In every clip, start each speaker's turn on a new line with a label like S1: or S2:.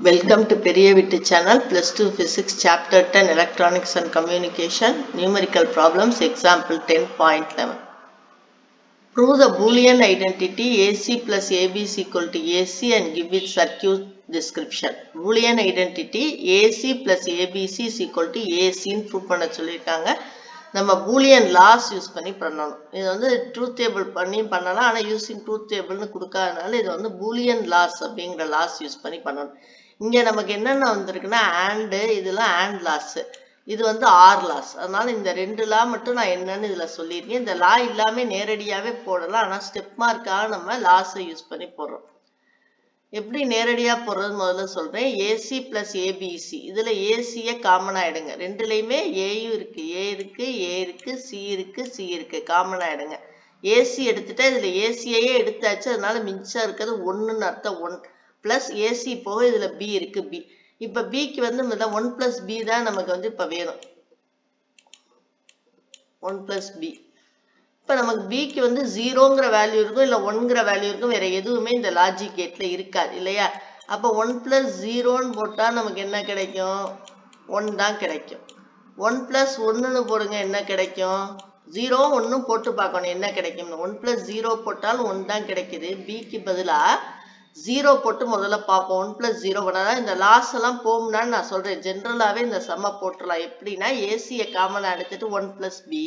S1: Welcome to பெரிய வீட்டு channel plus 2 physics chapter 10 electronics and communication numerical problems example 10.11 prove the boolean identity AC plus AB is equal to AC and give its circuit description boolean identity AC plus ABC is equal to AC ன்னு prove பண்ண சொல்லியிருக்காங்க நம்ம Boolean loss use பண்ணி பண்ணணும் இது வந்து truth table பண்ணி பண்ணலாம் ஆனால் யூஸிங் ட்ரூத் டேபிள்னு கொடுக்காதனால இது வந்து பூலியன் லாஸ் அப்படிங்கிற லாஸ் யூஸ் பண்ணி பண்ணணும் இங்கே நமக்கு என்னென்ன வந்திருக்குன்னா ஆண்டு இதெல்லாம் ஆண்ட் லாஸ் இது வந்து ஆர் லாஸ் அதனால இந்த ரெண்டு லா மட்டும் நான் என்னன்னு இதில் சொல்லியிருக்கேன் இந்த லா இல்லாமல் நேரடியாகவே போடலாம் ஆனால் ஸ்டெப் மார்க்காக நம்ம லாஸை யூஸ் பண்ணி போடுறோம் எப்படி நேரடியாக போடுறது முதல்ல சொல்கிறேன் ஏசி ப்ளஸ் ஏபிசி இதில் ஏசியை காமனாக எடுங்க ரெண்டுலேயுமே ஏயும் இருக்குது ஏ இருக்குது ஏ இருக்குது சி இருக்குது சி இருக்குது காமனாக எடுங்க ஏசி எடுத்துட்டா இதில் ஏசியையே எடுத்தாச்சு அதனால மிச்சம் இருக்கிறது ஒன்றுன்னு அர்த்தம் ஒன் ப்ளஸ் ஏசி போக இதில் பி இருக்குது பி இப்போ பிக்கு வந்து முதல்ல ஒன் ப்ளஸ் பி தான் நமக்கு வந்து இப்போ வேணும் ஒன் ப்ளஸ் பி இப்போ நமக்கு பிக்கு வந்து ஜீரோங்கிற வேல்யூ இருக்கும் இல்லை ஒன்ங்கிற வேல்யூ இருக்கும் வேற எதுவுமே இந்த லாஜிக் கேட்ல இருக்காது இல்லையா அப்போ ஒன் பிளஸ் ஜீரோன்னு போட்டால் நமக்கு என்ன கிடைக்கும் ஒன் தான் கிடைக்கும் ஒன் பிளஸ் ஒன்றுன்னு போடுங்க என்ன கிடைக்கும் ஜீரோ ஒன்றும் போட்டு பார்க்கணும் என்ன கிடைக்கும் ஒன் பிளஸ் ஜீரோ போட்டாலும் ஒன் தான் கிடைக்குது பிக்கு பதிலாக ஜீரோ போட்டு முதல்ல பார்ப்போம் ஒன் பிளஸ் ஜீரோ பண்ணாதான் இந்த லாஸ் எல்லாம் போகும்னான்னு நான் சொல்கிறேன் ஜென்ரலாகவே இந்த செம்ம போட்டுடலாம் எப்படின்னா ஏசியை காமனாக எடுத்துட்டு ஒன் பிளஸ் பி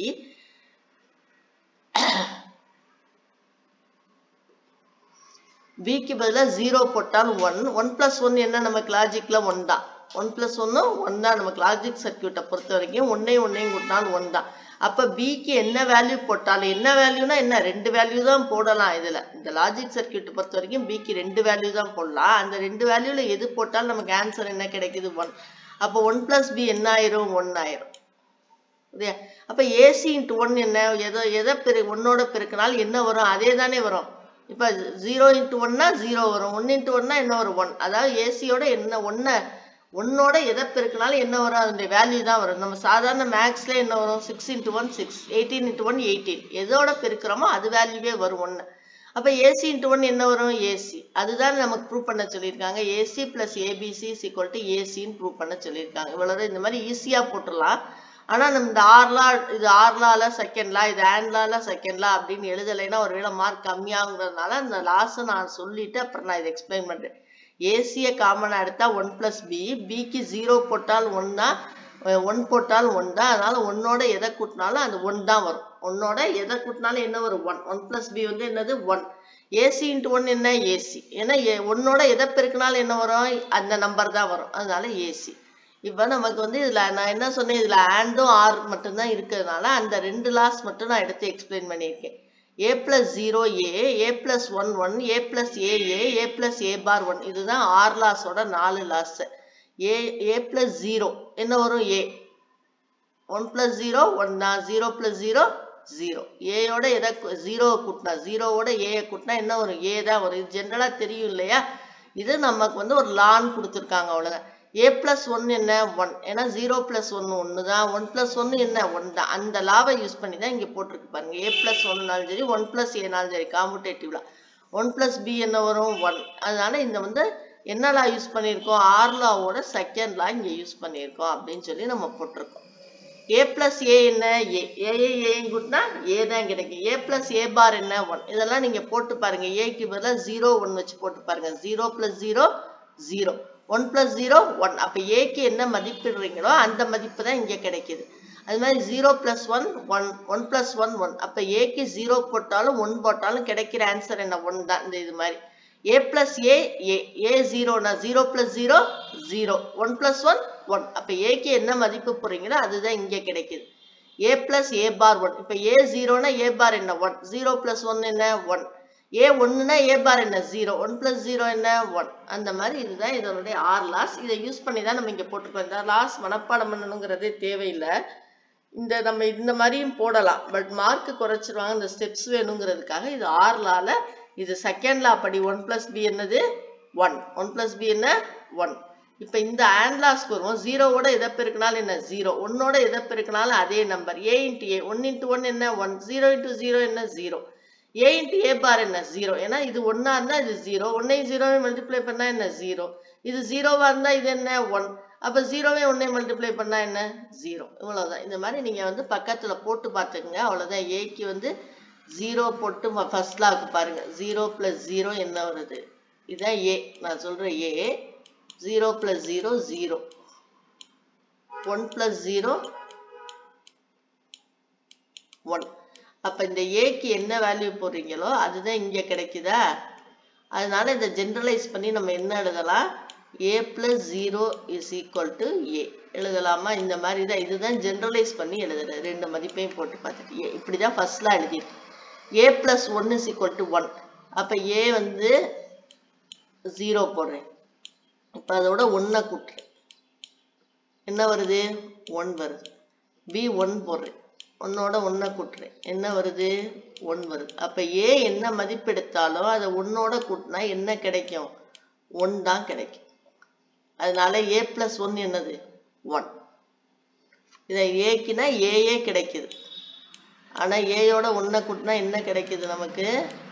S1: பிக்கு பதிலாக ஜீரோ போட்டால் ஒன் ஒன் பிளஸ் ஒன் என்ன நமக்கு லாஜிக்ல ஒன் தான் ஒன் பிளஸ் ஒன்னும் ஒன் தான் நமக்கு லாஜிக் சர்க்கியூட்டை பொறுத்த வரைக்கும் ஒன்னையும் ஒன்னையும் கூட்டினால் ஒன் தான் அப்போ பிக்கு என்ன வேல்யூ போட்டாலும் என்ன வேல்யூனா என்ன ரெண்டு வேல்யூ தான் போடலாம் இதில் இந்த லாஜிக் சர்க்கியூட்டை பொறுத்த வரைக்கும் பிக்கு ரெண்டு வேல்யூ தான் போடலாம் அந்த ரெண்டு வேல்யூவில் எது போட்டாலும் நமக்கு ஆன்சர் என்ன கிடைக்குது ஒன் அப்போ ஒன் பிளஸ் பி என்ன ஆயிரும் ஒன் ஆயிரும் இல்லையா அப்போ ஏசி இன்ட்டு ஒன் என்ன எதோ எதை பெரு ஒன்னோட பெருக்கினால் என்ன வரும் அதே தானே வரும் இப்போ ஜீரோ இன்ட்டு ஒன்னா ஜீரோ வரும் ஒன் இன்ட்டு ஒன்னா என்ன வரும் ஒன் அதாவது ஏசியோட என்ன ஒன்றை ஒன்னோட எதை பெருக்கினாலும் என்ன வரும் அதனுடைய வேல்யூ தான் வரும் நம்ம சாதாரண மேக்ஸ்ல என்ன வரும் six into one six eighteen into one eighteen எதோட பெருக்கிறோமோ அது வேல்யூவே வரும் ஒன்று அப்போ ஏசி இன்ட்டு ஒன் என்ன வரும் ஏசி அதுதான் நமக்கு ப்ரூவ் பண்ண சொல்லியிருக்காங்க AC plus ABC is equal to ஏசின்னு ப்ரூவ் பண்ண சொல்லியிருக்காங்க இவ்வளோ இந்த மாதிரி ஈஸியாக போட்டுடலாம் ஆனால் நம்ம இந்த ஆர்லா இது ஆர்லால செகண்ட்லா இது ஆண்ட்லால செகண்ட்லா அப்படின்னு எழுதலைன்னா ஒருவேளை மார்க் கம்மியாகுங்கிறதுனால அந்த லாஸை நான் சொல்லிட்டு அப்புறம் நான் இதை எக்ஸ்பிளைன் பண்ணுறேன் ஏசியை காமனாக எடுத்தால் ஒன் ப்ளஸ் பி பிக்கு ஜீரோ போட்டால் ஒன் தான் ஒன் போட்டால் ஒன் தான் அதனால ஒன்னோட எதை கூட்டினாலும் அந்த ஒன் தான் வரும் ஒன்னோட எதை கூட்டினாலும் என்ன வரும் ஒன் ஒன் ப்ளஸ் பி வந்து என்னது ஒன் ஏசி இன்ட்டு ஒன் என்ன ஏசி ஏன்னா ஒன்னோட எதை பெருக்கினாலும் என்ன வரும் அந்த நம்பர் தான் வரும் அதனால ஏசி இப்போ நமக்கு வந்து இதில் நான் என்ன சொன்னேன் இதில் ஆண்டும் ஆர் மட்டும்தான் இருக்கிறதுனால அந்த ரெண்டு லாஸ் மட்டும் நான் எடுத்து எக்ஸ்பிளைன் பண்ணியிருக்கேன் A plus zero A A plus one one A plus A A A plus A bar one இதுதான் ஆர் லாஸோட நாலு laws A A plus zero என்ன வரும் A one plus zero one தான் ஜீரோ பிளஸ் ஜீரோ ஜீரோ ஏயோட எதை ஜீரோவை கூட்டினா ஜீரோவோட ஏயை கூட்டினா என்ன வரும் ஏ தான் வரும் இது ஜென்ரலாக தெரியும் இல்லையா இது நமக்கு வந்து ஒரு லான் கொடுத்துருக்காங்க அவ்வளோதான் ஏ பிளஸ் ஒன் என்ன ஒன் ஏன்னா ஜீரோ பிளஸ் ஒன்று ஒன்று தான் ஒன் பிளஸ் ஒன்று என்ன ஒன் தான் அந்த லாவை யூஸ் பண்ணி தான் இங்கே போட்டிருக்கு பாருங்க ஏ பிளஸ் ஒன்னாலும் சரி ஒன் பிளஸ் ஏனாலும் சரி காம்படேட்டிவ்ல ஒன் பிளஸ் பி என்ன வரும் ஒன் அதனால இந்த வந்து என்ன லா யூஸ் பண்ணியிருக்கோம் ஆர் லாவோட செகண்ட் லா இங்கே யூஸ் பண்ணியிருக்கோம் அப்படின்னு சொல்லி நம்ம போட்டிருக்கோம் ஏ பிளஸ் ஏ என்ன ஏ ஏ ஏன் கூட்டினா ஏ தான் கிடைக்கும் ஏ பிளஸ் ஏ பார் என்ன ஒன் இதெல்லாம் நீங்கள் போட்டு பாருங்க ஏக்கு பதிலாக ஜீரோ ஒன் வச்சு போட்டு பாருங்க zero plus zero zero one plus zero one அப்போ ஏக்கு என்ன மதிப்பிடுறீங்களோ அந்த மதிப்பு தான் இங்கே கிடைக்கிது அது மாதிரி zero plus one one one plus one one அப்போ ஏக்கு ஜீரோ போட்டாலும் ஒன் போட்டாலும் கிடைக்கிற ஆன்சர் என்ன ஒன் தான் இந்த இது மாதிரி A plus A A A ஜீரோனா zero plus zero zero one plus one one அப்போ ஏக்கு என்ன மதிப்பு போடுறீங்களோ அதுதான் இங்கே கிடைக்கிது ஏ பிளஸ் ஏ பார் ஒன் இப்போ ஏ ஜீரோனா ஏ பார் என்ன ஒன் ஜீரோ பிளஸ் ஒன் என்ன ஒன் ஏ ஒன்றுனா ஏ பார் என்ன ஜீரோ ஒன் பிளஸ் ஜீரோ என்ன ஒன் அந்த மாதிரி இதுதான் இதனுடைய ஆர் லாஸ் இதை யூஸ் பண்ணி தான் நம்ம இங்கே போட்டுக்கோம் இந்த லாஸ் மனப்பாடம் பண்ணணுங்கிறதே தேவையில்லை இந்த நம்ம இந்த மாதிரியும் போடலாம் பட் மார்க் குறைச்சிருவாங்க இந்த ஸ்டெப்ஸ் வேணுங்கிறதுக்காக இது ஆர் லால இது செகண்ட் லா படி ஒன் பிளஸ் பி என்னது ஒன் ஒன் பிளஸ் பி என்ன ஒன் இப்போ இந்த ஆண்ட் லாஸ்க்கு வருவோம் ஜீரோவோட எதை பெருக்கினாலும் என்ன ஜீரோ ஒன்னோட எதை பெருக்கினாலும் அதே number A into A one into one என்ன ஒன் ஜீரோ இன்ட்டு ஜீரோ என்ன zero A into A bar என்ன ஜீரோ ஏன்னா இது ஒன்னா இருந்தா இது ஜீரோ ஒன்னையும் ஜீரோவை மல்டிப்ளை பண்ணா என்ன ஜீரோ இது ஜீரோவா இருந்தா இது என்ன ஒன் அப்ப ஜீரோவே ஒன்னையும் மல்டிப்ளை பண்ணா என்ன ஜீரோ இவ்வளவுதான் இந்த மாதிரி நீங்க வந்து பக்கத்துல போட்டு பார்த்துக்குங்க அவ்வளவுதான் ஏக்கு வந்து ஜீரோ போட்டு ஃபர்ஸ்ட் லாக்கு பாருங்க ஜீரோ பிளஸ் ஜீரோ என்ன வருது இதான் ஏ நான் சொல்றேன் A zero plus zero zero one plus zero one அப்ப இந்த ஏக்கு என்ன வேல்யூ போடுறீங்களோ அதுதான் இங்க கிடைக்குதா அதனால இதை ஜென்ரலைஸ் பண்ணி நம்ம என்ன எழுதலாம் A plus zero is equal to A எழுதலாமா இந்த மாதிரி தான் இதுதான் ஜென்ரலைஸ் பண்ணி எழுதுறது ரெண்டு மதிப்பையும் போட்டு பார்த்துட்டு ஏ இப்படிதான் ஃபர்ஸ்ட்லாம் எழுதிருக்கு A plus one is equal to one அப்ப ஏ வந்து ஜீரோ போடுறேன் இப்ப அதோட ஒன்னை கூட்டுறேன் என்ன வருது ஒன் வருது பி ஒன் போடுறேன் ஒன்னோட ஒன்றை கூட்டுறேன் என்ன வருது ஒன் வருது அப்ப ஏ என்ன மதிப்பெடுத்தாலும் அதை ஒன்னோட கூட்டினா என்ன கிடைக்கும் ஒன் தான் கிடைக்கும் அதனால ஏ பிளஸ் ஒன் என்னது ஒன் இதை ஏக்குனா ஏஏ கிடைக்குது ஆனா ஏயோட ஒன்றை கூட்டினா என்ன கிடைக்குது நமக்கு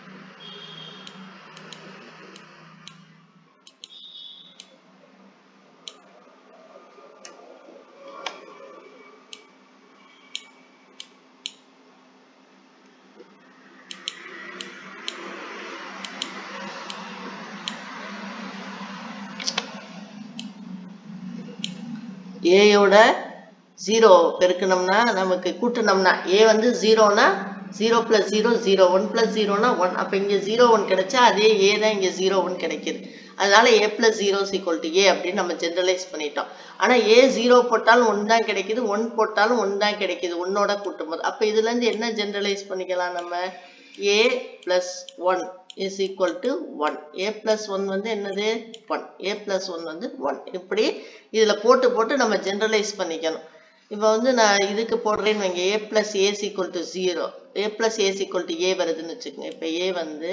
S1: ஏயோட ஜீரோ பெருக்கணும்னா நமக்கு கூட்டணும்னா ஏ வந்து ஜீரோனா zero plus zero zero one plus ஜீரோனா ஒன் அப்போ இங்கே ஜீரோ ஒன் கிடைச்சா அதே ஏ தான் இங்கே ஜீரோ ஒன் கிடைக்குது அதனால A plus zero equal to A அப்படின்னு நம்ம ஜென்ரலைஸ் பண்ணிட்டோம் ஆனால் ஏ ஜீரோ போட்டாலும் ஒன் தான் கிடைக்குது ஒன் போட்டாலும் ஒன் தான் கிடைக்குது ஒன்னோட கூட்டும் போது அப்போ இதுலேருந்து என்ன ஜென்ரலைஸ் பண்ணிக்கலாம் நம்ம A plus one is equal to one A plus one வந்து என்னது ஒன் ஏ பிளஸ் ஒன் வந்து ஒன் இப்படி இதில் போட்டு போட்டு நம்ம ஜென்ரலைஸ் பண்ணிக்கணும் இப்போ வந்து நான் இதுக்கு போடுறேன்னு வைங்க A plus A equal to zero A plus A equal to A வருதுன்னு வச்சுக்கோங்க இப்போ ஏ வந்து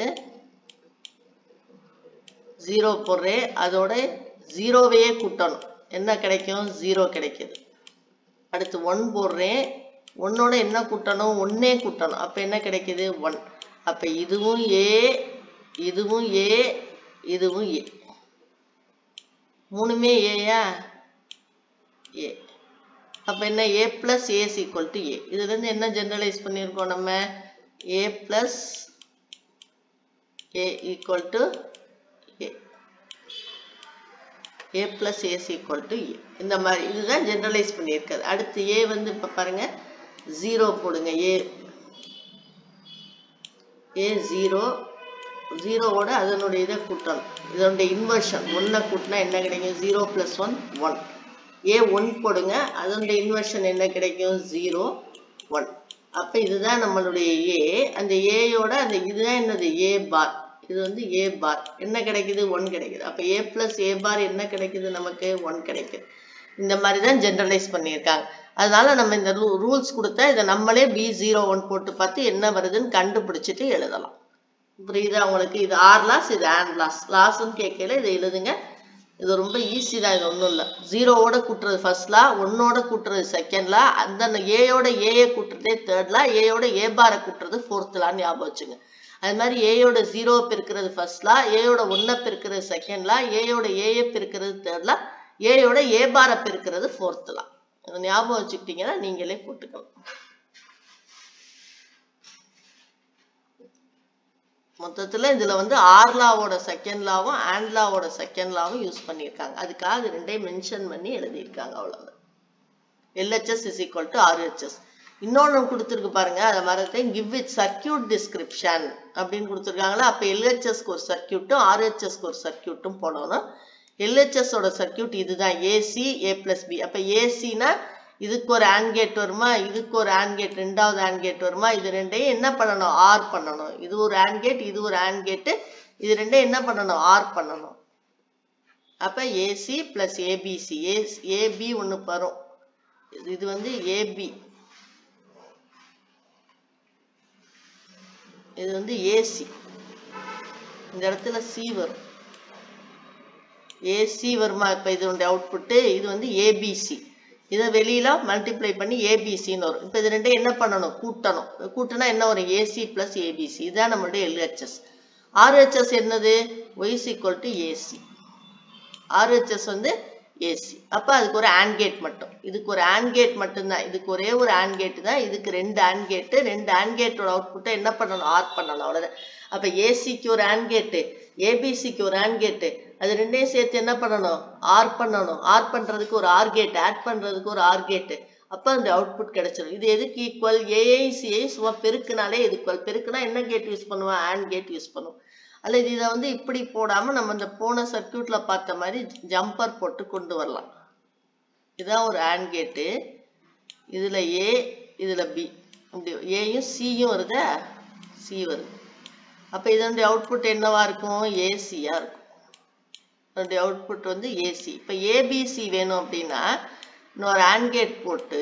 S1: ஜீரோ போடுறேன் அதோட ஜீரோவையே கூட்டணும் என்ன கிடைக்கும் ஜீரோ கிடைக்குது அடுத்து ஒன் போடுறேன் ஒன்னோட என்ன கூட்டணும் ஒன்னே கூட்டணும் அப்போ என்ன கிடைக்குது ஒன் அப்போ இதுவும் ஏ இதுவும் ஏ இதுவும் ஏ மூணுமே ஏயா ஏ அப்போ என்ன A plus A equal to A இதுலேருந்து என்ன ஜென்ரலைஸ் பண்ணியிருக்கோம் நம்ம A plus A equal to A A plus A equal to A இந்த மாதிரி இதுதான் ஜென்ரலைஸ் பண்ணியிருக்காது அடுத்து ஏ வந்து இப்போ பாருங்க ஜீரோ போடுங்க ஏ ஏ ஜீரோ ஜீரோவோட அதனுடைய இதை கூட்டணும் இதனுடைய இன்வர்ஷன் ஒன்றை கூட்டினா என்ன கிடைக்கும் zero plus one one A one போடுங்க அதனுடைய இன்வர்ஷன் என்ன கிடைக்கும் ஜீரோ ஒன் அப்போ இதுதான் நம்மளுடைய ஏ அந்த ஏயோட அந்த இதுதான் என்னது ஏ பார் இது வந்து ஏ பார் என்ன கிடைக்குது ஒன் கிடைக்குது அப்போ ஏ பிளஸ் ஏ பார் என்ன கிடைக்குது நமக்கு ஒன் கிடைக்குது இந்த மாதிரி தான் ஜென்ரலைஸ் பண்ணியிருக்காங்க அதனால நம்ம இந்த ரூல்ஸ் கொடுத்தா இதை நம்மளே பி ஜீரோ ஒன் போட்டு பார்த்து என்ன வருதுன்னு கண்டுபிடிச்சிட்டு எழுதலாம் புரியுதா உங்களுக்கு இது ஆர் லாஸ் இது ஆண்ட் லாஸ் லாஸ்ன்னு கேட்கல இதை எழுதுங்க இது ரொம்ப ஈஸி தான் இது ஒன்றும் இல்லை ஜீரோவோட கூட்டுறது ஃபர்ஸ்ட் லா ஒன்னோட கூட்டுறது செகண்ட் லா அந்த ஏயோட ஏஏ கூட்டுறதே தேர்ட் லா ஏயோட ஏ பாரை கூட்டுறது ஃபோர்த் லான்னு ஞாபகம் வச்சுங்க அது மாதிரி ஏயோட ஜீரோ பெருக்கிறது ஃபர்ஸ்ட் லா ஏயோட ஒன்னை பெருக்கிறது செகண்ட் லா ஏயோட ஏஏ பெருக்கிறது தேர்ட் லா ஏயோட ஏ பாரை பெருக்கிறது ஃபோர்த் லா இதை ஞாபகம் வச்சுக்கிட்டீங்கன்னா நீங்களே போட்டுக்கலாம் மொத்தத்துல இதுல வந்து ஆர் லாவோட செகண்ட் லாவும் ஆண்ட் லாவோட செகண்ட் லாவும் யூஸ் பண்ணியிருக்காங்க அதுக்காக அது ரெண்டையும் மென்ஷன் பண்ணி எழுதியிருக்காங்க அவ்வளவுதான் LHS is equal to RHS இன்னொன்று கொடுத்துருக்கு பாருங்க அதை மறந்து கிவ் வித் சர்க்கியூட் டிஸ்கிரிப்ஷன் அப்படின்னு கொடுத்துருக்காங்களா அப்போ எல்ஹெச்எஸ்க்கு ஒரு சர்க்கியூட்டும் ஆர்ஹெச்எஸ்க்கு ஒரு சர்க்கியூட்டும் போடணும் எல்ஹெச்எஸ் ஓட சர்க்கியூட் இதுதான் ஏசி ஏ பிளஸ் பி அப்போ ஏசினா இதுக்கு ஒரு ஆண்ட் கேட் வருமா இதுக்கு ஒரு ஆண்ட் கேட் ரெண்டாவது ஆண்ட் கேட் வருமா இது ரெண்டையும் என்ன பண்ணணும் ஆர் பண்ணணும் இது ஒரு ஆண்ட் கேட் இது ஒரு ஆண்ட் கேட்டு இது ரெண்டையும் என்ன பண்ணணும் ஆர் பண்ணணும் அப்ப AC plus ABC A AB ஒன்று வரும் இது வந்து ஏபி இது வந்து ஏசி இந்த இடத்துல சி வரும் ஏசி வருமா இப்ப இதனுடைய அவுட்புட்டு இது வந்து ஏபிசி இதை வெளியில மல்டிப்ளை பண்ணி ஏபிசின்னு வரும் இப்போ இது ரெண்டும் என்ன பண்ணணும் கூட்டணும் கூட்டினா என்ன வரும் ஏசி பிளஸ் ஏபிசி இதுதான் நம்மளுடைய எல்ஹெச்எஸ் ஆர்ஹெச்எஸ் என்னது Y's equal to AC RHS வந்து ஏசி அப்போ அதுக்கு ஒரு ஆண்ட் கேட் மட்டும் இதுக்கு ஒரு ஆண்ட் கேட் மட்டும்தான் இதுக்கு ஒரே ஒரு ஆண்ட் கேட் தான் இதுக்கு ரெண்டு ஆண்ட் கேட்டு ரெண்டு ஆண்ட் கேட்டோட அவுட்புட்டை என்ன பண்ணணும் ஆர் பண்ணணும் அவ்வளோதான் அப்போ ஏசிக்கு ஒரு ஆண்ட் கேட்டு ஏபிசிக்கு ஒரு ஆண்ட் கேட்டு அது ரெண்டையும் சேர்த்து என்ன பண்ணணும் ஆர் பண்ணணும் ஆர் பண்ணுறதுக்கு ஒரு ஆர் கேட் ஆட் பண்ணுறதுக்கு ஒரு ஆர் கேட்டு அப்போ அந்த அவுட்புட் கிடைச்சிடும் இது எதுக்கு ஈக்குவல் ஏஐசிஐ சும்மா பெருக்குனாலே ஈக்குவல் பெருக்குனா என்ன கேட் யூஸ் பண்ணுவோம் ஆண்ட் கேட் யூஸ் பண்ணுவோம் அல்லது இதை வந்து இப்படி போடாம நம்ம இந்த போன சர்க்கியூட்ல பார்த்த மாதிரி ஜம்பர் போட்டு கொண்டு வரலாம் இதான் ஒரு ஆண்ட் கேட்டு இதுல ஏ இதுல பி இப்படி ஏயும் சியும் வருதா சி வருது அப்ப இதனுடைய அவுட்புட் என்னவா இருக்கும் ஏசியா இருக்கும் அதனுடைய அவுட்புட் வந்து ஏசி இப்ப ஏபிசி வேணும் அப்படின்னா இன்னொரு ஆண்ட் கேட் போட்டு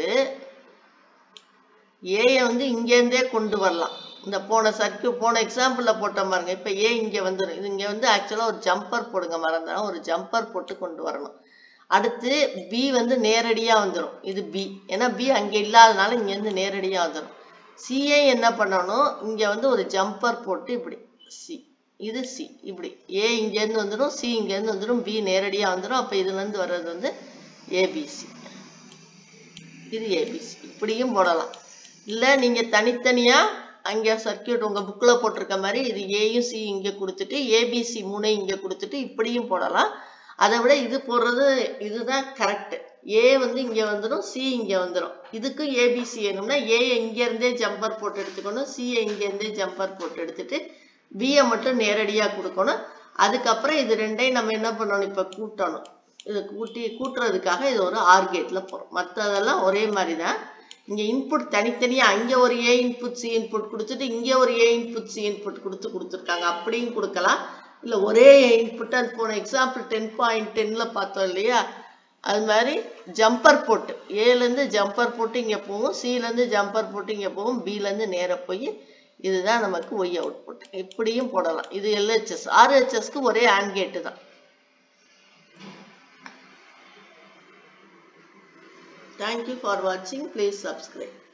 S1: ஏயை வந்து இங்கேருந்தே கொண்டு வரலாம் இந்த போன சர்க்கியூட் போன எக்ஸாம்பிள்ல போட்டோம் பாருங்க இப்ப ஏ இங்க வந்துடும் இது இங்க வந்து ஆக்சுவலா ஒரு ஜம்பர் போடுங்க மறந்தா ஒரு ஜம்பர் போட்டு கொண்டு வரணும் அடுத்து பி வந்து நேரடியா வந்துடும் இது பி ஏன்னா பி அங்க இல்லாதனால இங்க இருந்து நேரடியா வந்துடும் சிஐ என்ன பண்ணணும் இங்க வந்து ஒரு ஜம்பர் போட்டு இப்படி சி இது சி இப்படி ஏ இங்க இருந்து வந்துடும் சி இங்க இருந்து வந்துடும் பி நேரடியா வந்துடும் அப்ப இதுல இருந்து வர்றது வந்து ஏபிசி இது ஏபிசி இப்படியும் போடலாம் இல்ல நீங்க தனித்தனியா அங்க சர்க்கியூட் உங்க புக்ல போட்டிருக்க மாதிரி இது ஏயும் சி இங்க கொடுத்துட்டு ஏபிசி மூணையும் இங்க கொடுத்துட்டு இப்படியும் போடலாம் அதை விட இது போடுறது இதுதான் கரெக்ட் ஏ வந்து இங்க வந்துடும் சி இங்க வந்துடும் இதுக்கும் ஏபிசி வேணும்னா ஏ இங்க இருந்தே ஜம்பர் போட்டு எடுத்துக்கணும் சி இங்க இருந்தே ஜம்பர் போட்டு எடுத்துட்டு பியை மட்டும் நேரடியா கொடுக்கணும் அதுக்கப்புறம் இது ரெண்டையும் நம்ம என்ன பண்ணணும் இப்ப கூட்டணும் இதை கூட்டி கூட்டுறதுக்காக இது ஒரு ஆர் கேட்ல போறோம் மற்றதெல்லாம் ஒரே மாதிரி தான் இங்க இன்புட் தனித்தனியா அங்க ஒரு ஏ இன்புட் சி இன்புட் கொடுத்துட்டு இங்க ஒரு ஏ இன்புட் சி இன்புட் கொடுத்து கொடுத்துருக்காங்க அப்படியும் கொடுக்கலாம் இல்ல ஒரே இன்புட் அது போன எக்ஸாம்பிள் டென் பாயிண்ட் டென்ல பார்த்தோம் இல்லையா அது மாதிரி ஜம்பர் போட்டு ஏல இருந்து ஜம்பர் போட்டு இங்க போகும் சில இருந்து ஜம்பர் போட்டு இங்க போகும் பில இருந்து நேர போய் இதுதான் நமக்கு ஒய் அவுட்புட் இப்படியும் போடலாம் இது எல்ஹெச்எஸ் ஆர்ஹெச்எஸ்க்கு ஒரே ஆண்ட் கேட்டு தான் Thank you for watching. Please subscribe.